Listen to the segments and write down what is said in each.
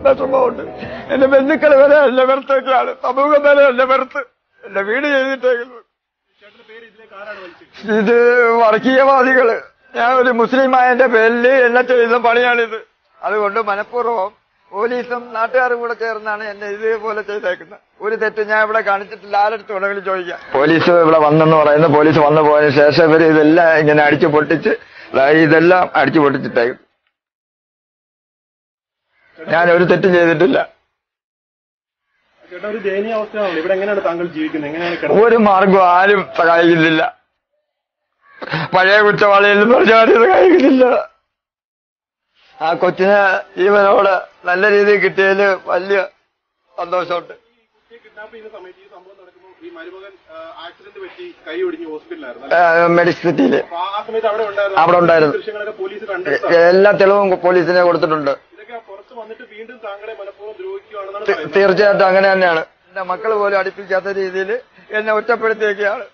വിഷമമുണ്ട് എന്റെ ബന്ധുക്കൾ വരെ എന്നെ വെറുത്തൊക്കെയാണ് സമൂഹം വരെ എന്നെ വെറുത്ത് എന്റെ വീട് ചെയ്തിട്ടേക്കുന്നു ചേട്ടന്റെ പേര് ഇതിലേക്ക് ആരാണ് വലിച്ചത് ഇത് വർഗീയവാദികള് ഞാൻ ഒരു മുസ്ലിമായ എന്റെ പേരിൽ എന്നെ ചെയ്യുന്ന പണിയാണിത് അതുകൊണ്ട് മനഃപൂർവ്വം പോലീസും നാട്ടുകാരും കൂടെ ചേർന്നാണ് എന്നെ ഇതേപോലെ ചെയ്തേക്കുന്നത് ഒരു തെറ്റ് ഞാൻ ഇവിടെ കാണിച്ചിട്ടില്ല ആരടുത്ത് വേണമെങ്കിലും ചോദിക്കാം പോലീസ് ഇവിടെ വന്നെന്ന് പറയുന്നു പോലീസ് വന്നു പോയതിനു ശേഷം ഇവർ ഇതെല്ലാം ഇങ്ങനെ അടിച്ചു പൊട്ടിച്ച് ദാ ഇതെല്ലാം അടിച്ചു പൊട്ടിച്ചിട്ടേക്കും ഞാൻ ഒരു തെറ്റും ചെയ്തിട്ടില്ല ചേട്ടാ ഒരു ദയനീയ അവസ്ഥയാണല്ലോ ഇവിടെ എങ്ങനെയാണ് താങ്കൾ ജീവിക്കുന്നത് എങ്ങനെയാണ് കിടന്നത് ഒരു മാർഗവും ആരും സഹായിക്കുന്നില്ല പഴയ കുറ്റവാളിയിൽ പറഞ്ഞാലും സഹായിക്കുന്നില്ല ആ കൊച്ചിന് ജീവനോട് നല്ല രീതിയിൽ കിട്ടിയതില് വലിയ സന്തോഷമുണ്ട് കുട്ടിയെ കിഡ്നാപ്പ് ചെയ്യുന്ന സമയത്ത് ഈ സംഭവം നടക്കുമ്പോൾ ഈ മരുമകൻ ആക്സിഡന്റ് പറ്റി കൈ ഒടിഞ്ഞ് ഹോസ്പിറ്റലായിരുന്നു മെഡിക്കൽ സിറ്റിയില് അപ്പൊ ആ സമയത്ത് അവിടെ ഉണ്ടായിരുന്നു അവിടെ ഉണ്ടായിരുന്നു. ദൃശ്യങ്ങളൊക്കെ പോലീസ് കണ്ടെടുത്തു എല്ലാ തെളിവും പോലീസിനെ കൊടുത്തിട്ടുണ്ട് ഇതൊക്കെ പുറത്ത് വന്നിട്ട് വീണ്ടും താങ്കളെ മനഃപൂർവ്വം ദ്രോഹിക്കുകയാണെന്നാണ് തി- പറയുന്നത് തീർച്ചയായിട്ടും അങ്ങനെ തന്നെയാണ് എന്റെ മക്കൾ പോലും അടുപ്പിക്കാത്ത രീതിയിൽ എന്നെ ഒറ്റപ്പെടുത്തിയൊക്കെയാണ്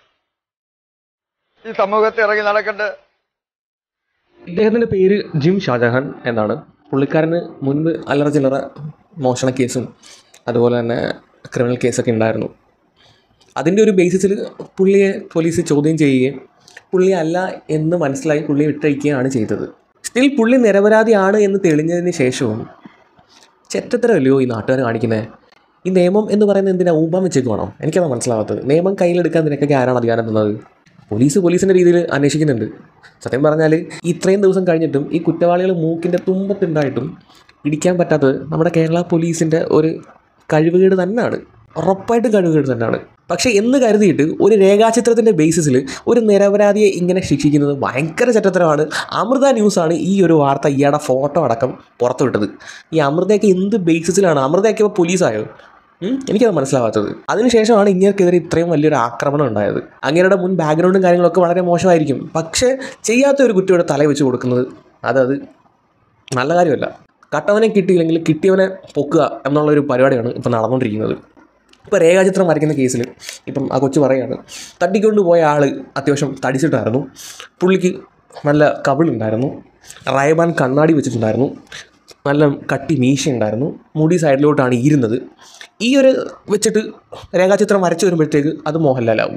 ഈ സമൂഹത്തിൽ ഇറങ്ങി നടക്കേണ്ട ഇദ്ദേഹത്തിൻ്റെ പേര് ജിം ഷാജഹാൻ എന്നാണ് പുള്ളിക്കാരന് മുൻപ് അല്ലറ ചില്ലറ മോഷണ കേസും അതുപോലെ തന്നെ ക്രിമിനൽ കേസൊക്കെ ഉണ്ടായിരുന്നു അതിൻ്റെ ഒരു ബേസിസിൽ പുള്ളിയെ പോലീസ് ചോദ്യം ചെയ്യുകയും പുള്ളി അല്ല എന്ന് മനസ്സിലായി പുള്ളിയെ വിട്ടയക്കുകയാണ് ചെയ്തത് സ്റ്റിൽ പുള്ളി നിരപരാധിയാണ് എന്ന് തെളിഞ്ഞതിന് ശേഷവും ചെറ്റത്തരമല്ലയോ ഈ നാട്ടുകാർ കാണിക്കുന്നത് ഈ നിയമം എന്ന് പറയുന്നത് എന്തിനാ ഊമ്പാൻ വെച്ചേക്കുവാണോ എനിക്കത് മനസ്സിലാവാത്തത് നിയമം കയ്യിലെടുക്കാൻ നിനക്കൊക്കെ ആരാണ് അധികാരം തന്നത് പോലീസ് പോലീസിൻ്റെ രീതിയിൽ അന്വേഷിക്കുന്നുണ്ട് സത്യം പറഞ്ഞാൽ ഇത്രയും ദിവസം കഴിഞ്ഞിട്ടും ഈ കുറ്റവാളികൾ മൂക്കിൻ്റെ തുമ്പത്തുണ്ടായിട്ടും പിടിക്കാൻ പറ്റാത്തത് നമ്മുടെ കേരള പോലീസിൻ്റെ ഒരു കഴിവുകേട് തന്നെയാണ് ഉറപ്പായിട്ടും കഴിവുകേട് തന്നെയാണ് പക്ഷേ എന്ന് കരുതിയിട്ട് ഒരു രേഖാചിത്രത്തിൻ്റെ ബേസിസിൽ ഒരു നിരപരാധിയെ ഇങ്ങനെ ശിക്ഷിക്കുന്നത് ഭയങ്കര ചറ്റത്തരമാണ് അമൃത ന്യൂസാണ് ഈ ഒരു വാർത്ത ഇയാളുടെ ഫോട്ടോ അടക്കം പുറത്തുവിട്ടത് ഈ അമൃതയൊക്കെ എന്ത് ബേസിസിലാണ് അമൃതയൊക്കെ ഇപ്പോൾ പോലീസായോ ഉം? എനിക്കത് മനസ്സിലാവാത്തത് അതിനുശേഷമാണ് ഇങ്ങനെക്കെതിരെ ഇത്രയും വലിയൊരു ആക്രമണം ഉണ്ടായത് അങ്ങനെയുടെ മുൻ ബാക്ക്ഗ്രൗണ്ടും കാര്യങ്ങളൊക്കെ വളരെ മോശമായിരിക്കും പക്ഷേ ചെയ്യാത്ത ഒരു കുട്ടിയുടെ തല വെച്ച് കൊടുക്കുന്നത് അതത് നല്ല കാര്യമല്ല കട്ടവനെ കിട്ടിയില്ലെങ്കിൽ കിട്ടിയവനെ പൊക്കുക എന്നുള്ള ഒരു പരിപാടിയാണ് ഇപ്പം നടന്നുകൊണ്ടിരിക്കുന്നത് ഇപ്പോൾ രേഖാചിത്രം വരയ്ക്കുന്ന കേസിൽ ഇപ്പം ആ കൊച്ചു പറയാണ് തട്ടിക്കൊണ്ട് പോയ ആൾ അത്യാവശ്യം തടിച്ചിട്ടായിരുന്നു പുള്ളിക്ക് നല്ല കവിളുണ്ടായിരുന്നു റയബാൻ കണ്ണാടി വെച്ചിട്ടുണ്ടായിരുന്നു നല്ല കട്ടി മീശ ഉണ്ടായിരുന്നു മുടി സൈഡിലോട്ടാണ് ഇരുന്നത് ഈ ഒരു വെച്ചിട്ട് രേഖാചിത്രം വരച്ചു വരുമ്പോഴത്തേക്ക് അത് മോഹൻലാലാവും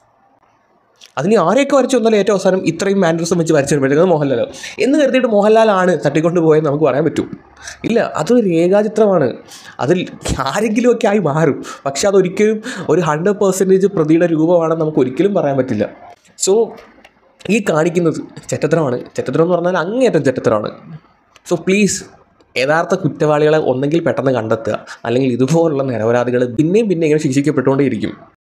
അതിന് ആരെയൊക്കെ വരച്ചു വന്നാലും ഏറ്റവും അവസാനം ഇത്രയും മാൻഡ്രസം വെച്ച് വരച്ചു വരുമ്പോഴത്തേക്ക് അത് മോഹൻലാലാവും എന്ന് കരുതിയിട്ട് മോഹൻലാലാണ് തട്ടിക്കൊണ്ട് പോയെന്ന് നമുക്ക് പറയാൻ പറ്റും ഇല്ല അതൊരു രേഖാചിത്രമാണ് അതിൽ ആരെങ്കിലുമൊക്കെ ആയി മാറും പക്ഷെ അതൊരിക്കലും ഒരു ഹൺഡ്രഡ് പെർസെൻറ്റേജ് പ്രതിയുടെ രൂപമാണെന്ന് നമുക്ക് ഒരിക്കലും പറയാൻ പറ്റില്ല സോ ഈ കാണിക്കുന്നത് ചെറ്റത്തരമാണ് ചെറ്റത്തരം എന്ന് പറഞ്ഞാൽ അങ്ങേയറ്റം ചെറ്റത്തരമാണ് സോ പ്ലീസ് യഥാർത്ഥ കുറ്റവാളികളെ ഒന്നെങ്കിൽ പെട്ടെന്ന് കണ്ടെത്തുക അല്ലെങ്കിൽ ഇതുപോലുള്ള നിരപരാധികൾ പിന്നെയും പിന്നെ ഇങ്ങനെ ശിക്ഷിക്കപ്പെട്ടുകൊണ്ടേയിരിക്കും